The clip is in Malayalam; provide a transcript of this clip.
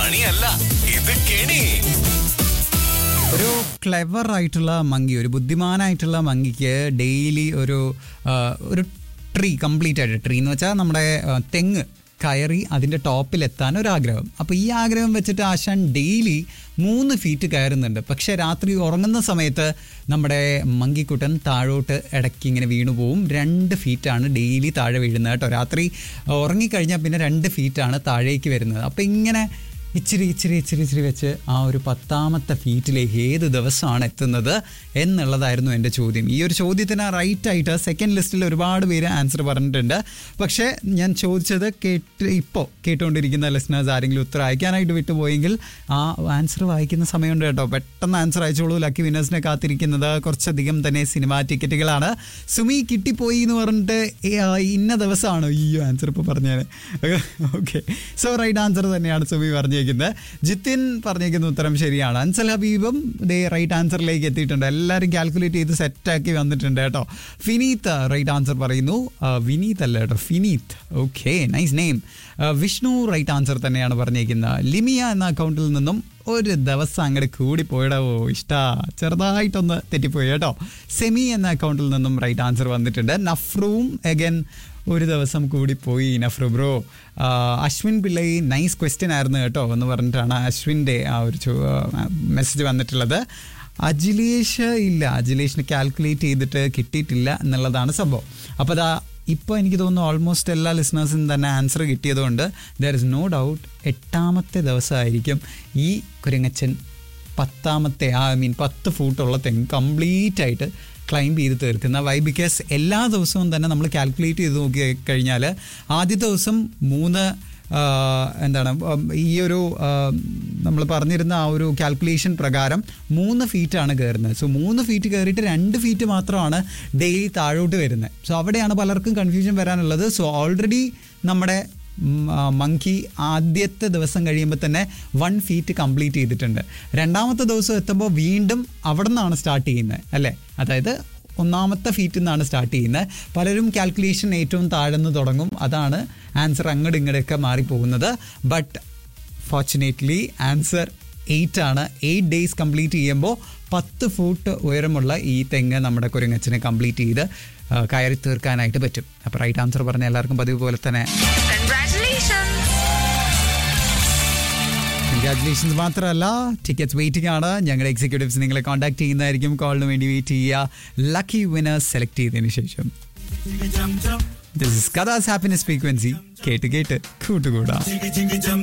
കണിയല്ല ഇത് കെണി ഒരു ക്ലെവർ ആയിട്ടുള്ള മങ്കി ഒരു ബുദ്ധിമാനായിട്ടുള്ള മങ്കിക്ക് ഡെയിലി ഒരു ആ, ഒരു ട്രീ കംപ്ലീറ്റ് ആയിട്ട് ട്രീ എന്ന് വെച്ചാൽ നമ്മുടെ ആ, തെങ്ങ് കയറി അതിൻ്റെ ടോപ്പിൽ എത്താൻ ഒരു ആഗ്രഹം അപ്പോൾ ഈ ആഗ്രഹം വെച്ചിട്ട് ആശാൻ ഡെയിലി മൂന്ന് ഫീറ്റ് കയറുന്നുണ്ട് പക്ഷേ രാത്രി ഉറങ്ങുന്ന സമയത്ത് നമ്മുടെ മങ്കിക്കുട്ടൻ താഴോട്ട് ഇടയ്ക്ക് ഇങ്ങനെ വീണു പോവും രണ്ട് ഫീറ്റാണ് ഡെയിലി താഴെ വീഴുന്നത് കേട്ടോ രാത്രി ഉറങ്ങിക്കഴിഞ്ഞാൽ പിന്നെ രണ്ട് ഫീറ്റാണ് താഴേക്ക് വരുന്നത് അപ്പോൾ ഇങ്ങനെ ഇച്ചിരി ഇച്ചിരി ഇച്ചിരി ഇച്ചിരി വെച്ച് ആ ഒരു പത്താമത്തെ ഫീറ്റിലേക്ക് ഏത് ദിവസമാണ് എത്തുന്നത് എന്നുള്ളതായിരുന്നു എൻ്റെ ചോദ്യം ഈ ഒരു ചോദ്യത്തിന് റൈറ്റ് ആയിട്ട് സെക്കൻഡ് ലിസ്റ്റിൽ ഒരുപാട് പേര് ആൻസർ പറഞ്ഞിട്ടുണ്ട് പക്ഷേ ഞാൻ ചോദിച്ചത് കേട്ട് ഇപ്പോൾ കേട്ടുകൊണ്ടിരിക്കുന്ന ലിസ്ണേഴ്സ് ആരെങ്കിലും ഉത്തരം അയക്കാനായിട്ട് വിട്ടുപോയെങ്കിൽ ആ ആൻസർ വായിക്കുന്ന സമയമുണ്ട് കേട്ടോ പെട്ടെന്ന് ആൻസർ അയച്ചോളൂ ലക്കി വിനേഴ്സിനെ കാത്തിരിക്കുന്നത് കുറച്ചധികം തന്നെ സിനിമാ ടിക്കറ്റുകളാണ് സുമി കിട്ടിപ്പോയി എന്ന് പറഞ്ഞിട്ട് ഏ, ആ, ഇന്ന ദിവസമാണോ ഈ ആൻസർ ഇപ്പോൾ പറഞ്ഞാൽ ഓക്കെ സോ റൈറ്റ് ആൻസർ തന്നെയാണ് സുമി പറഞ്ഞേക്കുന്നത് ജിത്തിൻ പറഞ്ഞേക്കുന്ന ഉത്തരം ശരിയാണ് അൻസൽ ഹബീബും ദേ റൈറ്റ് ആൻസറിലേക്ക് എത്തിയിട്ടുണ്ട് എല്ലാവരും കാൽക്കുലേറ്റ് ചെയ്ത് സെറ്റാക്കി വന്നിട്ടുണ്ട് കേട്ടോ ഫിനീത്ത് റൈറ്റ് ആൻസർ പറയുന്നു ആ, വിനീത് അല്ല കേട്ടോ Fineeth okay nice name Vishnu right answer തന്നെയാണ് പറഞ്ഞേക്കുന്നത് ലിമിയ എന്ന അക്കൗണ്ടിൽ നിന്നും ഒരു ദിവസം അങ്ങോട്ട് കൂടി പോയിടോ ഇഷ്ട ചെറുതായിട്ടൊന്ന് തെറ്റിപ്പോയി കേട്ടോ സെമി എന്ന അക്കൗണ്ടിൽ നിന്നും റൈറ്റ് ആൻസർ വന്നിട്ടുണ്ട് നഫ്രൂം അഗൻ ഒരു ദിവസം കൂടി പോയി നഫ്രു bro Ashwin Pillai nice question ആയിരുന്നു കേട്ടോ എന്ന് പറഞ്ഞിട്ടാണ് അശ്വിൻ്റെ ആ ഒരു മെസ്സേജ് വന്നിട്ടുള്ളത് അജിലേഷ് ഇല്ല അജിലേഷിന് കാൽക്കുലേറ്റ് ചെയ്തിട്ട് കിട്ടിയിട്ടില്ല എന്നുള്ളതാണ് സംഭവം അപ്പോൾ അതാ ഇപ്പോൾ എനിക്ക് തോന്നുന്നു ഓൾമോസ്റ്റ് എല്ലാ ലിസണേഴ്സിനും തന്നെ ആൻസർ കിട്ടിയതുകൊണ്ട് ദർ ഇസ് നോ ഡൗട്ട് എട്ടാമത്തെ ദിവസമായിരിക്കും ഈ കുരങ്ങച്ചൻ പത്താമത്തെ ഐ മീൻ പത്ത് ഫൂട്ടുള്ള തെങ്ങ് കംപ്ലീറ്റ് ആയിട്ട് ക്ലൈംബ് ചെയ്ത് തീർക്കുന്ന വൈ ബിക്കോസ് എല്ലാ ദിവസവും തന്നെ നമ്മൾ കാൽക്കുലേറ്റ് ചെയ്ത് നോക്കി കഴിഞ്ഞാൽ ആദ്യത്തെ ദിവസം മൂന്ന് ആ, എന്താണ് ഉം, ഈ ഒരു നമ്മൾ പറഞ്ഞിരുന്ന ആ ഒരു കാൽക്കുലേഷൻ പ്രകാരം മൂന്ന് ഫീറ്റാണ് കയറുന്നത് സോ മൂന്ന് ഫീറ്റ് കയറിയിട്ട് രണ്ട് ഫീറ്റ് മാത്രമാണ് ഡെയിലി താഴോട്ട് വരുന്നത് സോ അവിടെയാണ് പലർക്കും കൺഫ്യൂഷൻ വരാനുള്ളത് സോ ഓൾറെഡി നമ്മുടെ മങ്കി ആദ്യത്തെ ദിവസം കഴിയുമ്പോൾ തന്നെ വൺ ഫീറ്റ് കംപ്ലീറ്റ് ചെയ്തിട്ടുണ്ട് രണ്ടാമത്തെ ദിവസം എത്തുമ്പോൾ വീണ്ടും അവിടെ നിന്നാണ് സ്റ്റാർട്ട് ചെയ്യുന്നത് അല്ലേ അതായത് ഒന്നാമത്തെ ഫീറ്റിൽ നിന്നാണ് സ്റ്റാർട്ട് ചെയ്യുന്നത് പലരും കാൽക്കുലേഷൻ ഏറ്റവും താഴ്ന്നു തുടങ്ങും അതാണ് ആൻസർ അങ്ങോട്ട് ഇങ്ങോട്ടൊക്കെ മാറിപ്പോകുന്നത് ബട്ട് ഫോർച്ചുനേറ്റ്ലി ആൻസർ എയ്റ്റ് ആണ് എയ്റ്റ് ഡേയ്സ് കംപ്ലീറ്റ് ചെയ്യുമ്പോൾ പത്ത് ഫൂട്ട് ഉയരമുള്ള ഈ തെങ്ങ് നമ്മുടെ കുരങ്ങച്ചനെ കംപ്ലീറ്റ് ചെയ്ത് ആ, കയറി തീർക്കാനായിട്ട് പറ്റും അപ്പോൾ റൈറ്റ് ആൻസർ പറഞ്ഞ എല്ലാവർക്കും പതിവ് പോലെ തന്നെ Congratulations! കൺഗ്രാറ്റുലേഷൻസ് മാത്രമല്ല ടിക്കറ്റ്സ് വെയിറ്റിംഗ് ആണ് ഞങ്ങളുടെ എക്സിക്യൂട്ടീവ്സ് നിങ്ങളെ കോൺടാക്ട് ചെയ്യുന്നതായിരിക്കും കോളിന് വേണ്ടി വെയിറ്റ് ചെയ്യുക ലക്കി വിനേഴ്സ് സെലക്ട് ചെയ്തതിന് ശേഷം ദിസ് ഇസ് കഥാസ് ഹാപ്പിനെസ് ഫ്രീക്വൻസി കേട്ട് കേട്ട് കൂട്ടുകൂടാ